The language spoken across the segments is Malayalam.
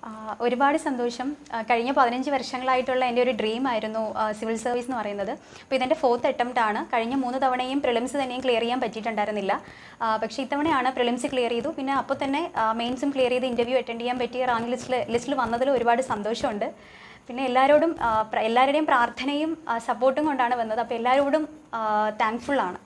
ആ, ഒരുപാട് സന്തോഷം ആ, കഴിഞ്ഞ പതിനഞ്ച് വർഷങ്ങളായിട്ടുള്ള എൻ്റെ ഒരു ഡ്രീം ആയിരുന്നു ആ, സിവിൽ സർവീസ് എന്ന് പറയുന്നത് അപ്പോൾ ഇതെൻ്റെ ഫോർത്ത് അറ്റംപ്റ്റ് ആണ് കഴിഞ്ഞ മൂന്ന് തവണയും പ്രിലിംസ് തന്നെയും ക്ലിയർ ചെയ്യാൻ പറ്റിയിട്ടുണ്ടായിരുന്നില്ല ആ, പക്ഷേ ഇത്തവണയാണ് പ്രിലിംസ് ക്ലിയർ ചെയ്തു പിന്നെ അപ്പോൾ തന്നെ മെയിൻസും ക്ലിയർ ചെയ്ത് ഇൻ്റർവ്യൂ അറ്റൻഡ് ചെയ്യാൻ പറ്റിയ റാങ്ക് ലിസ്റ്റിൽ ലിസ്റ്റിൽ വന്നതിൽ ഒരുപാട് സന്തോഷമുണ്ട് പിന്നെ എല്ലാവരോടും ആ, പ്ര- എല്ലാവരുടെയും പ്രാർത്ഥനയും സപ്പോർട്ടും കൊണ്ടാണ് വന്നത് അപ്പോൾ എല്ലാവരോടും താങ്ക്ഫുൾ ആണ്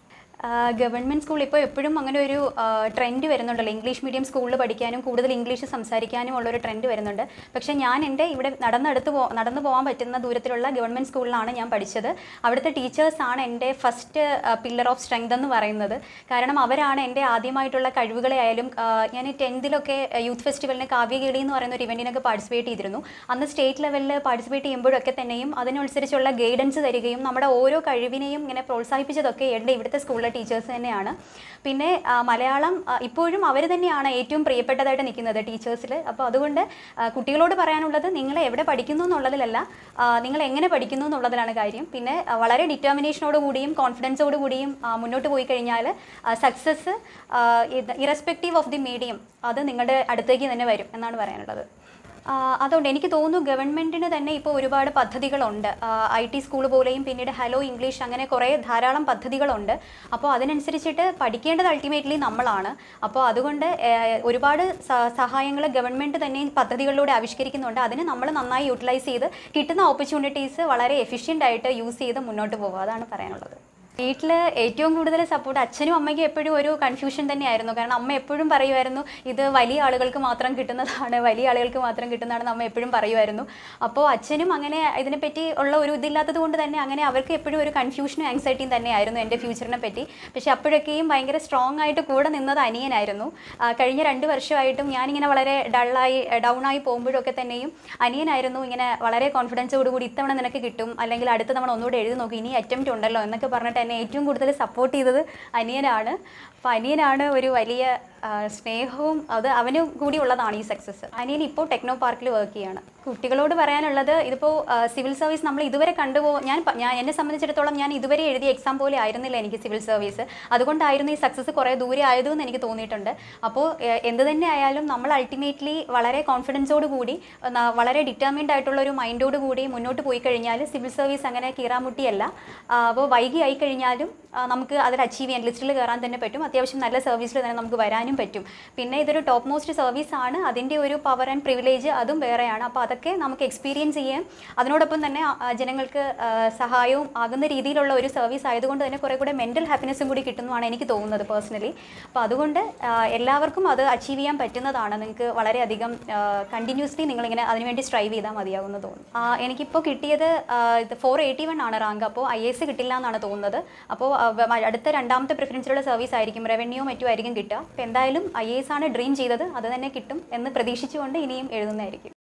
ഗവൺമെൻറ് സ്കൂൾ ഇപ്പോൾ എപ്പോഴും അങ്ങനെ ഒരു ട്രെൻഡ് വരുന്നുണ്ടല്ലോ ഇംഗ്ലീഷ് മീഡിയം സ്കൂളിൽ പഠിക്കാനും കൂടുതൽ ഇംഗ്ലീഷ് സംസാരിക്കാനും ഉള്ളൊരു ട്രെൻഡ് വരുന്നുണ്ട് പക്ഷേ ഞാൻ എൻ്റെ ഇവിടെ നടന്നെടുത്ത് പോ നടന്നു പോകാൻ പറ്റുന്ന ദൂരത്തിലുള്ള ഗവൺമെൻറ് സ്കൂളിലാണ് ഞാൻ പഠിച്ചത് അവിടുത്തെ ടീച്ചേഴ്സാണ് എൻ്റെ ഫസ്റ്റ് പില്ലർ ഓഫ് സ്ട്രെങ്ത് എന്ന് പറയുന്നത് കാരണം അവരാണ് എൻ്റെ ആദ്യമായിട്ടുള്ള കഴിവുകളെ ആയാലും ആ, ഞാൻ ടെൻത്തിലൊക്കെ യൂത്ത് ഫെസ്റ്റിവലിന് കാവ്യകേളി എന്ന് പറയുന്ന ഒരു ഇവൻറ്റിനൊക്കെ പാർട്ടിസിപ്പേറ്റ് ചെയ്തിരുന്നു അന്ന് സ്റ്റേറ്റ് ലെവലിൽ പാർട്ടിസിപ്പേറ്റ് ചെയ്യുമ്പോഴൊക്കെ തന്നെയും അതിനനുസരിച്ചുള്ള ഗൈഡൻസ് തരികയും നമ്മുടെ ഓരോ കഴിവിനെയും ഇങ്ങനെ പ്രോത്സാഹിപ്പിച്ചതൊക്കെ എൻ്റെ ഇവിടുത്തെ സ്കൂളിലെ ടീച്ചേഴ്സ് തന്നെയാണ് പിന്നെ ആ, മലയാളം ആ, ഇപ്പോഴും അവർ തന്നെയാണ് ഏറ്റവും പ്രിയപ്പെട്ടതായിട്ട് നിൽക്കുന്നത് ടീച്ചേഴ്സിൽ അപ്പോൾ അതുകൊണ്ട് ആ, കുട്ടികളോട് പറയാനുള്ളത് നിങ്ങൾ എവിടെ പഠിക്കുന്നു എന്നുള്ളതിലല്ല ആ, നിങ്ങൾ എങ്ങനെ പഠിക്കുന്നു എന്നുള്ളതിലാണ് കാര്യം പിന്നെ ആ, വളരെ ഡിറ്റർമിനേഷനോട് കൂടിയും കോൺഫിഡൻസോട് കൂടിയും ആ, മുന്നോട്ട് പോയി കഴിഞ്ഞാൽ success irrespective of the medium അത് നിങ്ങളുടെ അടുത്തേക്ക് തന്നെ വരും എന്നാണ് പറയാനുള്ളത് ആ, അതുകൊണ്ട് എനിക്ക് തോന്നുന്നു ഗവൺമെൻറ്റിന് തന്നെ ഇപ്പോൾ ഒരുപാട് പദ്ധതികളുണ്ട് ഐ ടി സ്കൂൾ പോലെയും പിന്നീട് ഹലോ ഇംഗ്ലീഷ് അങ്ങനെ കുറേ ധാരാളം പദ്ധതികളുണ്ട് അപ്പോൾ അതിനനുസരിച്ചിട്ട് പഠിക്കേണ്ടത് അൾട്ടിമേറ്റ്ലി നമ്മളാണ് അപ്പോൾ അതുകൊണ്ട് ഏഹ്, ഒരുപാട് സഹായങ്ങൾ ഗവൺമെൻറ് തന്നെ പദ്ധതികളിലൂടെ ആവിഷ്കരിക്കുന്നുണ്ട് അതിന് നമ്മൾ നന്നായി യൂട്ടിലൈസ് ചെയ്ത് കിട്ടുന്ന ഓപ്പർച്യൂണിറ്റീസ് വളരെ എഫിഷ്യൻ്റ് ആയിട്ട് യൂസ് ചെയ്ത് മുന്നോട്ട് പോകുക അതാണ് പറയാനുള്ളത് വീട്ടിൽ ഏറ്റവും കൂടുതൽ സപ്പോർട്ട് അച്ഛനും അമ്മയ്ക്കും എപ്പോഴും ഒരു കൺഫ്യൂഷൻ തന്നെയായിരുന്നു കാരണം അമ്മ എപ്പോഴും പറയുമായിരുന്നു ഇത് വലിയ ആളുകൾക്ക് മാത്രം കിട്ടുന്നതാണ് വലിയ ആളുകൾക്ക് മാത്രം കിട്ടുന്നതാണെന്ന് അമ്മ എപ്പോഴും പറയുമായിരുന്നു അപ്പോൾ അച്ഛനും അങ്ങനെ ഇതിനെപ്പറ്റി ഉള്ള ഒരു ഇതില്ലാത്തത് കൊണ്ട് തന്നെ അങ്ങനെ അവർക്ക് എപ്പോഴും ഒരു കൺഫ്യൂഷനും ആങ്സൈറ്റിയും തന്നെയായിരുന്നു എൻ്റെ ഫ്യൂച്ചറിനെ പറ്റി പക്ഷേ അപ്പോഴൊക്കെയും ഭയങ്കര സ്ട്രോങ് ആയിട്ട് കൂടെ നിന്നത് അനിയനായിരുന്നു ആ, കഴിഞ്ഞ രണ്ട് വർഷമായിട്ടും ഞാനിങ്ങനെ വളരെ ഡള്ളായി ഡൗൺ ആയി പോകുമ്പോഴൊക്കെ തന്നെയും അനിയനായിരുന്നു ഇങ്ങനെ വളരെ കോൺഫിഡൻസോട് കൂടി ഇത്തവണ നിനക്ക് കിട്ടും അല്ലെങ്കിൽ അടുത്ത തവണ ഒന്നുകൂടെ എഴുതി നോക്കി ഇനി അറ്റംപ്റ്റ് ഉണ്ടല്ലോ എന്നൊക്കെ പറഞ്ഞിട്ട് എന്നെ ഏറ്റവും കൂടുതൽ സപ്പോർട്ട് ചെയ്തത് അനിയനാണ് അപ്പോൾ അനിയനാണ് ഒരു വലിയ ആ, സ്നേഹവും അത് അവന് കൂടി ഉള്ളതാണ് ഈ സക്സസ് അനിയൻ ഇപ്പോൾ ടെക്നോ പാർക്കിൽ വർക്ക് ചെയ്യാണ് കുട്ടികളോട് പറയാനുള്ളത് ഇതിപ്പോൾ സിവിൽ സർവീസ് നമ്മൾ ഇതുവരെ കണ്ടുപോ ഞാൻ പ- ഞാൻ എന്നെ സംബന്ധിച്ചിടത്തോളം ഞാൻ ഇതുവരെ എഴുതിയ എക്സാം പോലെ ആയിരുന്നില്ല എനിക്ക് സിവിൽ സർവീസ് അതുകൊണ്ടായിരുന്നു ഈ സക്സസ് കുറേ ദൂരെ ആയതെന്ന് എനിക്ക് തോന്നിയിട്ടുണ്ട് അപ്പോൾ ഏഹ്, എന്ത് തന്നെ ആയാലും നമ്മൾ അൾട്ടിമേറ്റ്ലി വളരെ കോൺഫിഡൻസോട് കൂടി ആ, ന- വളരെ ഡിറ്റർമിൻഡ് ആയിട്ടുള്ള ഒരു മൈൻഡോട് കൂടി മുന്നോട്ട് പോയി കഴിഞ്ഞാൽ സിവിൽ സർവീസ് അങ്ങനെ കീറാമുട്ടിയല്ല ആ, അപ്പോൾ വൈകി ആയി കഴിഞ്ഞാലും ആ, നമുക്ക് അതിൽ അച്ചീവ് ചെയ്യാൻ ലിസ്റ്റിൽ കയറാൻ തന്നെ പറ്റും അത്യാവശ്യം നല്ല സർവീസിൽ തന്നെ നമുക്ക് വരാനും പറ്റും പിന്നെ ഇതൊരു ടോപ്പ് മോസ്റ്റ് സർവീസ് ആണ് അതിൻ്റെ ഒരു പവർ ആൻഡ് പ്രിവിലേജ് അതും വേറെയാണ് അപ്പോൾ അതൊക്കെ നമുക്ക് എക്സ്പീരിയൻസ് ചെയ്യാൻ അതിനോടൊപ്പം തന്നെ ആ, ആ, ജനങ്ങൾക്ക് ആ, സഹായവും ആകുന്ന രീതിയിലുള്ള ഒരു സർവീസ് ആയതുകൊണ്ട് തന്നെ കുറേ കൂടെ മെൻ്റൽ ഹാപ്പിനെസ്സും കൂടി കിട്ടുന്നതാണ് എനിക്ക് തോന്നുന്നത് പേഴ്സണലി അപ്പോൾ അതുകൊണ്ട് ആ, എല്ലാവർക്കും അത് അച്ചീവ് ചെയ്യാൻ പറ്റുന്നതാണ് നിങ്ങൾക്ക് വളരെയധികം കണ്ടിന്യൂസ്ലി നിങ്ങളിങ്ങനെ അതിനുവേണ്ടി സ്ട്രൈവ് ചെയ്താൽ മതിയാകുമെന്ന് തോന്നുന്നു ആ, എനിക്കിപ്പോൾ കിട്ടിയത് ആ, ഇത് ഫോർ എയ്റ്റി വൺ ആണ് റാങ്ക് അപ്പോൾ ഐ എസ് കിട്ടില്ല എന്നാണ് തോന്നുന്നത് അപ്പോൾ ആ, വ- അടുത്ത രണ്ടാമത്തെ പ്രിഫറൻസിലുള്ള സർവീസ് ആയിരിക്കും റവന്യൂ മറ്റും ആയിരിക്കും കിട്ടുക അപ്പോൾ എന്തായാലും ഐ എസ് ആണ് ഡ്രീം ചെയ്തത് അത് തന്നെ കിട്ടും എന്ന് പ്രതീക്ഷിച്ചുകൊണ്ട് ഇനിയും എഴുതുന്നതായിരിക്കും